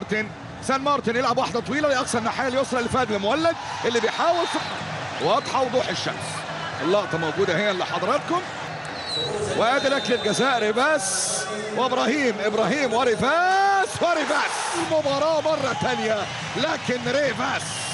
مارتن سان مارتن يلعب واحده طويله لاقصى الناحيه اليسرى لفهد المولد اللي بيحاول في واضحه وضوح الشمس اللقطه موجوده هنا لحضراتكم وادي ركله جزاء ريفاس وابراهيم ابراهيم وريفاس وريفاس المباراه مره ثانيه لكن ريفاس